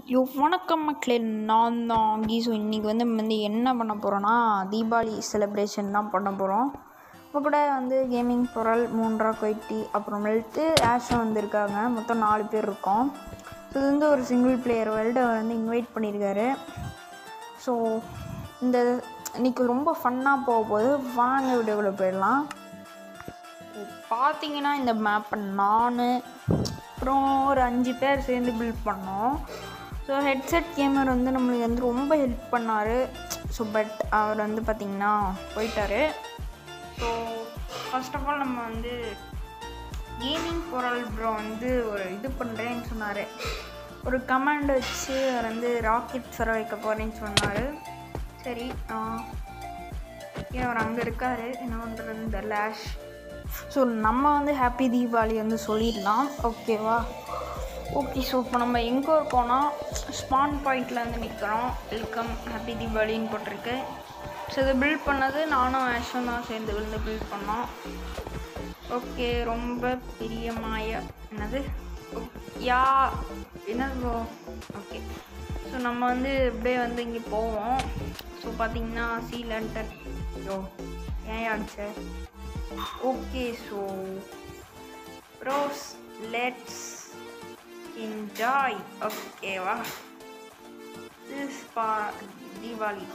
யோ வணக்கம் மக்களே நான் தான் கீசு இன்றைக்கி வந்து நம்ம வந்து என்ன பண்ண போகிறோன்னா தீபாவளி செலிப்ரேஷன் தான் பண்ண போகிறோம் இப்போ கூட வந்து கேமிங் பொருள் மூன்றா கொய்ட்டி அப்புறமேட்டு ஆஷும் வந்திருக்காங்க மொத்தம் நாலு பேர் இருக்கோம் ஸோ இது வந்து ஒரு சிங்கிள் பிளேயர் வேர்ல்டு அவர் வந்து இன்வைட் பண்ணியிருக்காரு ஸோ இந்த இன்னைக்கு ரொம்ப ஃபன்னாக போக போகுது வாங்க வீடியோக்குள்ளே போயிடலாம் பார்த்தீங்கன்னா இந்த மேப்பை நான் அப்புறம் ஒரு அஞ்சு பேர் சேர்ந்து பில்ட் பண்ணோம் ஸோ ஹெட்செட் கேமர் வந்து நம்மளுக்கு வந்து ரொம்ப ஹெல்ப் பண்ணார் ஸோ பட் அவர் வந்து பார்த்திங்கன்னா போயிட்டார் ஸோ ஃபர்ஸ்ட் ஆஃப் ஆல் நம்ம வந்து கேமிங் பொருள் ப்ரோ வந்து ஒரு இது பண்ணுறேன்னு சொன்னார் ஒரு கமாண்ட் வச்சு அவர் வந்து ராக்கெட் வர வைக்க போகிறேன்னு சொன்னார் சரி ஏன் அவர் அங்கே இருக்கார் என்ன பண்ணுறது இந்த லேஷ் ஸோ நம்ம வந்து ஹாப்பி தீபாவளி வந்து சொல்லிடலாம் ஓகேவா ஓகே ஸோ இப்போ நம்ம எங்கே இருக்கோம்னா ஸ்பான் பாயிண்டில் வந்து நிற்கிறோம் வெல்கம் ஹாப்பி தீபாவளின்னு போட்டிருக்கு ஸோ இதை பில்ட் பண்ணது நானும் ஆஷும் தான் சேர்ந்து வந்து பில்ட் பண்ணோம் ஓகே ரொம்ப பிரியமாய என்னது யா என்னது ப்ரோ ஓகே ஸோ நம்ம வந்து அப்படியே வந்து இங்கே போவோம் ஸோ பார்த்தீங்கன்னா சீ லண்டன் யோ ஏன் அடிச்ச okay so bros let's enjoy ஓகேவா திஸ் பா Deepavali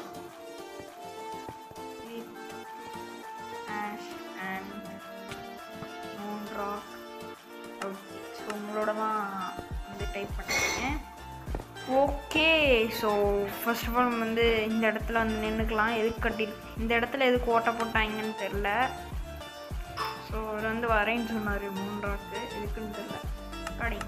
Ash and moon rock okay so உங்களோட தான் வந்து டைப் பண்ணிருக்கேன் okay so first of all வந்து இந்த இடத்துல வந்து நின்றுக்கலாம் எதுக்கு கட்டி இந்த இடத்துல எதுக்கு ஓட்ட போட்டாங்கன்னு தெரில ஸோ அவர் வந்து வரேன்னு சொன்னார் மூன்றாக்கு எதுக்குன்னு தெரில கடை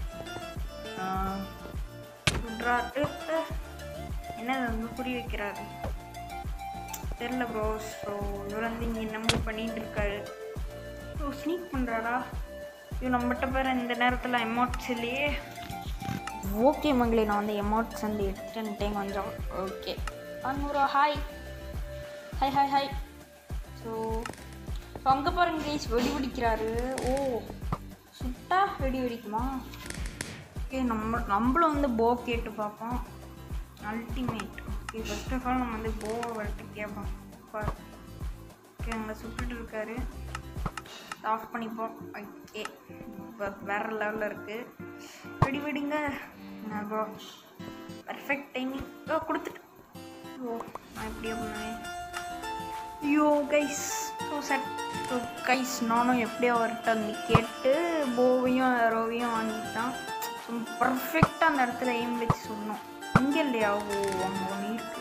சுட்ராட்டு என்னது வந்து புரி வைக்கிறாரு தெரில ப்ரோ ஸோ இவர் வந்து இங்கே என்னமோ பண்ணிட்டு இருக்காரு ஸோ ஸ்னீக் பண்ணுறாரா ஐயோ நம்மகிட்ட பேர் இந்த நேரத்தில் எமௌண்ட்ஸ் இல்லையே ஓகே மங்களே நான் வந்து எமௌண்ட்ஸ் வந்து எடுத்துட்டேன் கொஞ்சம் ஓகே அன்னூரா hi hi hi hi so so அங்கே பாருங்க கைஸ் வெடி வெடிக்கிறாரு ஓ சுட்டா வெடி வெடிக்குமா ஓகே நம்ம நம்மளும் வந்து போ கேட்டு பார்ப்போம் ultimate okay first of all நம்ம வந்து போவை வரட்டு கேட்போம் பாரு ஓகே அங்கே சுட்டுட்டு இருக்காரு ஆஃப் பண்ணிப்போம் ஓகே இப்போ வேறு லெவலில் இருக்குது வெடி வெடிங்க ப்ரோ பர்ஃபெக்ட் டைமிங் ஓ கொடுத்துட்டு ஓ நான் எப்படியா பண்ணுவேன் ஐயோ guys so set so guys நானும் எப்படியோ அவர்கிட்ட வந்து கேட்டு போவையும் ரோவையும் வாங்கிட்டான் ஸோ பர்ஃபெக்டாக அந்த இடத்துல எய்ம் வச்சு சொன்னோம் இங்கே இல்லையா ஓ அங்கே ஒன்று இருக்கு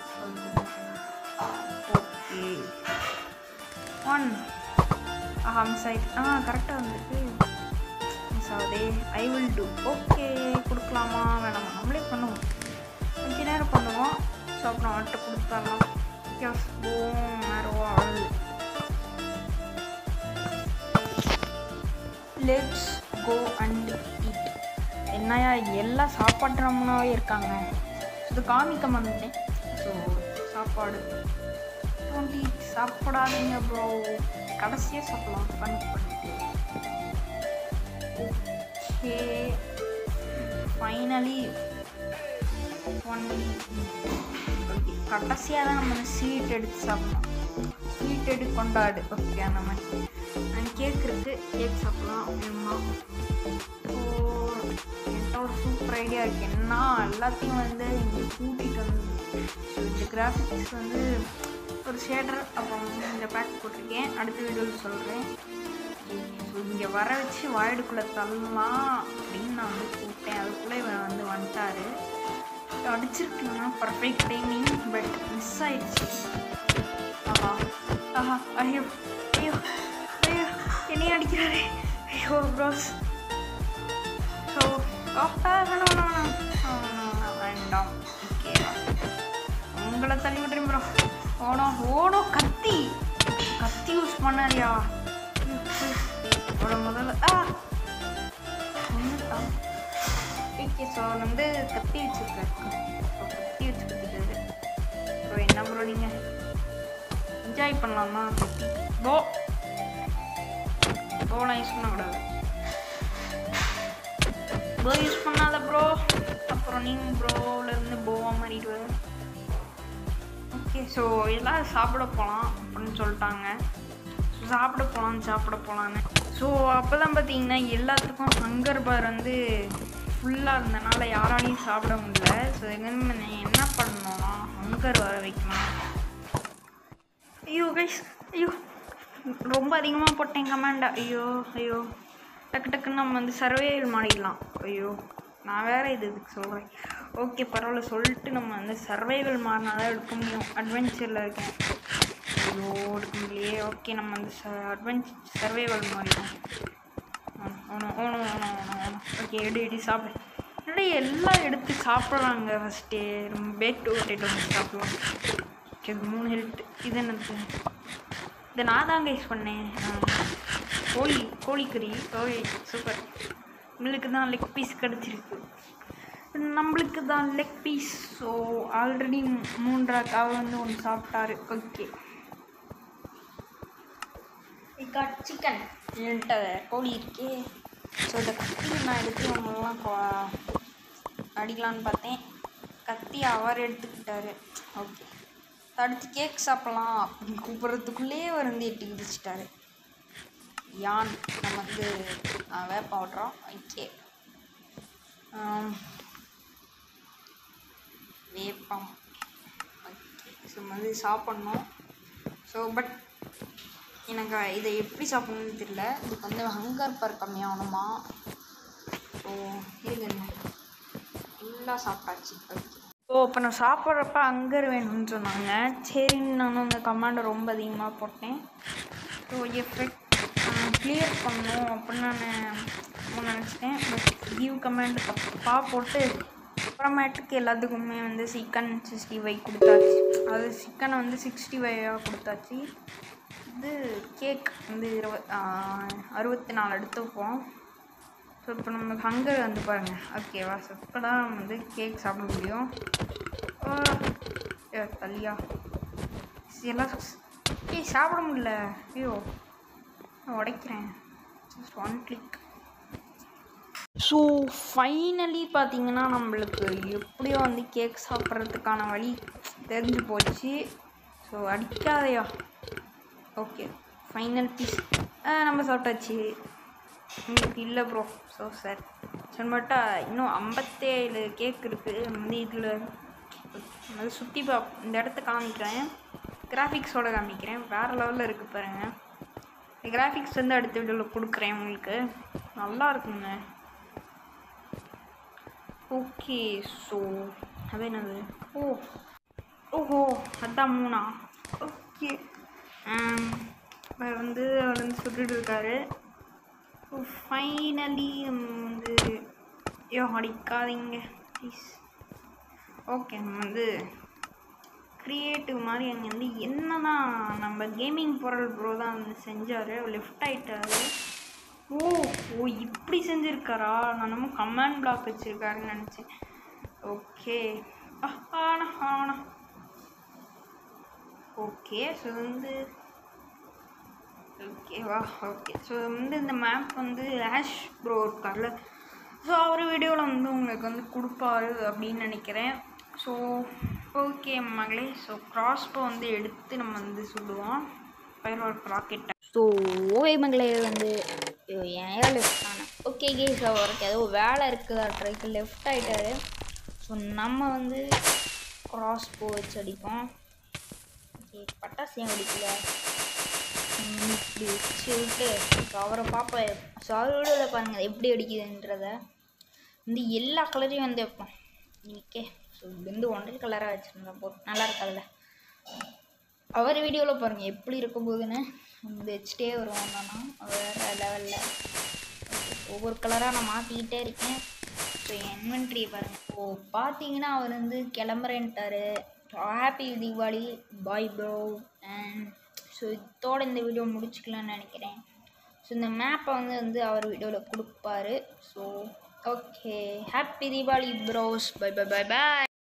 ஓகே ஒன் ஆஹா மிஸ் ஆயிடுச்சு ஆ கரெக்டாக வந்துருக்கு மிஸ் ஆகுதே ஐ வில் டூ ஓகே கொடுக்கலாமா வேணாமா நம்மளே பண்ணுவோம் கொஞ்ச நேரம் பண்ணுவோம் ஸோ அப்புறம் அவர்கிட்ட கொடுத்துடலாம் கேஸ் போம் நேரம் ஆகுது லெட்ஸ் கோ அண்ட் ஈட் என்னையா எல்லாம் சாப்பாட்டு ரம்மனாவே இருக்காங்க இது காமிக்க மாட்டேன் ஸோ சாப்பாடு டுவெண்ட்டி சாப்பிடாதீங்க ப்ரோ கடைசியாக சாப்பிடலாம் ஃபன் பண்ணிட்டு ஓகே ஃபைனலி ஒன் கடைசியாக தான் நம்ம ஸ்வீட் எடுத்து சாப்பிடலாம் ஸ்வீட் எடுத்து கொண்டாடு ஓகே அந்த மாதிரி நான் கேக் இருக்கு கேக் சாப்பிடலாம் வேணுமா ஸோ என்கிட்ட ஒரு சூப்பர் ஐடியா இருக்குது என்ன எல்லாத்தையும் வந்து இங்கே கூட்டிகிட்டு வந்து ஸோ இந்த கிராஃபிக்ஸ் வந்து ஒரு ஷேடர் அப்புறம் இந்த பேக் போட்டிருக்கேன் அடுத்த வீடியோவில் சொல்கிறேன் ஸோ இங்கே வர வச்சு வாய்டுக்குள்ளே தள்ளலாம் அப்படின்னு நான் வந்து கூப்பிட்டேன் அதுக்குள்ளே இவன் வந்து வந்துட்டாரு அடிச்சிருக்கீங்கன்னா பர்ஃபெக்ட் டைமிங் பட் மிஸ் ஆயிடுச்சு ஆஹா ஆஹா ஐயோ ஐயோ ஐயோ என்னையும் அடிக்கிறாரே ஐயோ ப்ரோஸ் ஸோ வேணாம் வேணாம் வேணாம் வேண்டாம் ஓகே உங்களை தள்ளி விட்டுறேன் ப்ரோ ஓடும் ஓடும் கத்தி கத்தி யூஸ் பண்ணாரியா அவட முதல்ல ஆ ஒன்றுதான் ஓகே ஸோ வந்து கத்தி வச்சுருக்காரு கத்தி வச்சு கத்திக்கிறது ஸோ என்ன ப்ரோ நீங்கள் என்ஜாய் பண்ணலாமா கத்தி போ போலாம் யூஸ் பண்ணக்கூடாது ப்ரோ யூஸ் பண்ணாத ப்ரோ அப்புறம் மார்னிங் ப்ரோலேருந்து போவா மாறிடுவார் ஓகே ஸோ எல்லாம் சாப்பிட போகலாம் அப்படின்னு சொல்லிட்டாங்க ஸோ சாப்பிட போகலாம் சாப்பிட போகலான்னு ஸோ அப்போ தான் பார்த்தீங்கன்னா எல்லாத்துக்கும் ஹங்கர் பார் வந்து ஃபுல்லாக இருந்தனால யாராலையும் சாப்பிட முடியல ஸோ எங்கே என்ன பண்ணணும்னா ஹங்கர் வர வைக்கலாம் ஐயோ கைஸ் ஐயோ ரொம்ப அதிகமாக போட்டேன் கமாண்டா ஐயோ ஐயோ டக்கு டக்குன்னு நம்ம வந்து சர்வேல் மாறிடலாம் ஐயோ நான் வேற இது இதுக்கு சொல்கிறேன் ஓகே பரவாயில்ல சொல்லிட்டு நம்ம வந்து சர்வைவல் மாறினா தான் எடுக்க முடியும் அட்வென்ச்சரில் இருக்கேன் ஐயோ எடுக்க முடியலையே ஓகே நம்ம வந்து ச அட்வென்ச் சர்வைவல் மாறிடும் ஓணும் ஓணும் ஓணும் ஓணும் ஓணும் ஓகே எடு எடி சாப்பிடு என்னடா எல்லாம் எடுத்து சாப்பிட்றாங்க ஃபஸ்ட்டே ரொம்ப பேக் டு பொட்டேட்டோ சாப்பிடலாம் ஓகே இது மூணு ஹெல்த் இது என்னது இதை நான் தாங்க யூஸ் பண்ணேன் ஆ, கோழி கோழிக்கறி ஓய் சூப்பர் உங்களுக்கு தான் லெக் பீஸ் கிடச்சிருக்கு நம்மளுக்கு தான் லெக் பீஸ் ஸோ ஆல்ரெடி மூன்றாக்காக வந்து ஒன்று சாப்பிட்டாரு ஓகே காட் சிக்கன் என்கிட்ட கோழி இருக்கே ஸோ இந்த கத்தி நான் எடுத்து நம்மளாம் கொ- அடிக்கலான்னு பார்த்தேன் கத்தி அவர் எடுத்துக்கிட்டாரு ஓகே தடுத்து கேக் சாப்பிடலாம் அப்படின்னு கூப்பிட்றதுக்குள்ளேயே அவர் வந்து எட்டி குதிச்சிட்டாரு யான் நம்ம வந்து ஆ, வேப்ப ஓட்டுறோம் ஓகே வேப்பம் ஓகே ஸோ வந்து சாப்பிட்ணும் ஸோ பட் எனக்கு இதை எப்படி சாப்பிடணும்னு தெரியல இதுக்கு வந்து ஹங்கர் பர் கம்மியாகணுமா ஸோ இருங்க எல்லாம் சாப்பிட்டாச்சு ஓகே ஸோ இப்போ நான் சாப்பிட்றப்ப அங்கர் வேணும்னு சொன்னாங்க சரின்னு நானும் அந்த கமாண்டை ரொம்ப அதிகமாக போட்டேன் ஸோ எஃபெக்ட் கிளியர் பண்ணணும் அப்படின்னு நான் நினச்சிட்டேன் பட் கிவ் கமாண்ட் தப்பாக போட்டு அப்புறமேட்டுக்கு எல்லாத்துக்குமே வந்து சிக்கன் சிக்ஸ்டி ஃபைவ் கொடுத்தாச்சு அது சிக்கனை வந்து சிக்ஸ்டி ஃபைவாக கொடுத்தாச்சு இது கேக் வந்து இருப அறுபத்தி நாலு எடுத்து வைப்போம் ஸோ இப்போ நம்ம ஹங்கர் வந்து பாருங்கள் ஓகேவா ஸோ இப்போ தான் நம்ம வந்து கேக் சாப்பிட முடியும் ஆ, ஏ, தள்ளியா சரி, எல்லாம் ஏய் சாப்பிட முடியல ஐயோ நான் உடைக்கிறேன் just one click so finally பார்த்தீங்கன்னா நம்மளுக்கு எப்படியோ வந்து கேக் சாப்பிட்றதுக்கான வழி தெரிஞ்சு போச்சு ஸோ அடிக்காதையா ஓகே ஃபைனல் பீஸ் நம்ம சாப்பிட்டாச்சு உங்களுக்கு இல்லை ப்ரோ ஸோ சார் சரி மட்டும் இன்னும் ஐம்பத்தேழு கேக் இருக்குது வந்து இதில் அது சுற்றி பா இந்த இடத்த காமிக்கிறேன் கிராஃபிக்ஸோட காமிக்கிறேன் வேறு லெவலில் இருக்குது பாருங்கள் கிராஃபிக்ஸ் வந்து அடுத்த வீடியோவில் கொடுக்குறேன் உங்களுக்கு நல்லா இருக்குங்க ஓகே ஸோ அது என்னது ஓ ஓஹோ அதான் மூணா ஓகே அவர் வந்து அவர் வந்து சொல்லிட்டு இருக்காரு ஃபைனலி வந்து ஐயோ அடிக்காதீங்க ப்ளீஸ் ஓகே நம்ம வந்து க்ரியேட்டிவ் மாதிரி அங்கே வந்து என்னதான் நம்ம கேமிங் பொருள் ப்ரோ தான் வந்து செஞ்சார் லெஃப்ட் ஆயிட்டாரு ஓ ஓ இப்படி செஞ்சுருக்காரா நான் நம்ம கமாண்ட் பிளாக் வச்சுருக்காருன்னு நினச்சேன் ஓகே ஆனா ஆனா ஓகே ஸோ வந்து ஓகேவா ஓகே ஸோ வந்து இந்த மேப் வந்து ஆஷ் ப்ரோ இருக்கார்ல ஸோ அவர் வீடியோவில் வந்து உங்களுக்கு வந்து கொடுப்பாரு அப்படின்னு நினைக்கிறேன் ஸோ ஓகே மகளே ஸோ கிராஸ்போ வந்து எடுத்து நம்ம வந்து சுடுவோம் ஃபயர் ஒர்க் ராக்கெட்டை ஸோ ஓவே மங்களே வந்து ஐயோ, ஏன் லெஃப்ட் ஆனேன் ஓகே கேஸ் அவருக்கு ஏதோ வேலை இருக்குதாட்ருக்கு லெஃப்ட் ஆகிட்டாரு ஸோ நம்ம வந்து கிராஸ் போ வச்சு அடிப்போம் ஓகே பட்டாசு ஏன் அடிக்கல ம், இப்படி வச்சு விட்டு இப்போ அவரை பார்ப்பேன் ஸோ அவர் வீடியோவில் பாருங்கள் எப்படி அடிக்குதுன்றத வந்து எல்லா கலரையும் வந்து வைப்போம் இன்னைக்கே ஸோ இது வந்து ஒன்றரை கலராக வச்சுருந்தேன் போ நல்லா இருக்காதுல்ல அவர் வீடியோவில் பாருங்கள் எப்படி இருக்க போகுதுன்னு இந்த வச்சுட்டே வருவோம் நான் வேறு லெவலில் ஒவ்வொரு கலராக நான் மாற்றிக்கிட்டே இருக்கேன் ஸோ இன்வென்ட்ரியை பாருங்கள் ஓ பார்த்தீங்கன்னா அவர் வந்து கிளம்புறேன்ட்டாரு happy Deepavali bye bro and so இதோட இந்த வீடியோ முடிச்சுக்கலாம்னு நினைக்கிறேன் ஸோ இந்த மேப்பை வந்து வந்து அவர் வீடியோவில் கொடுப்பாரு so okay happy Deepavali bros bye bye bye by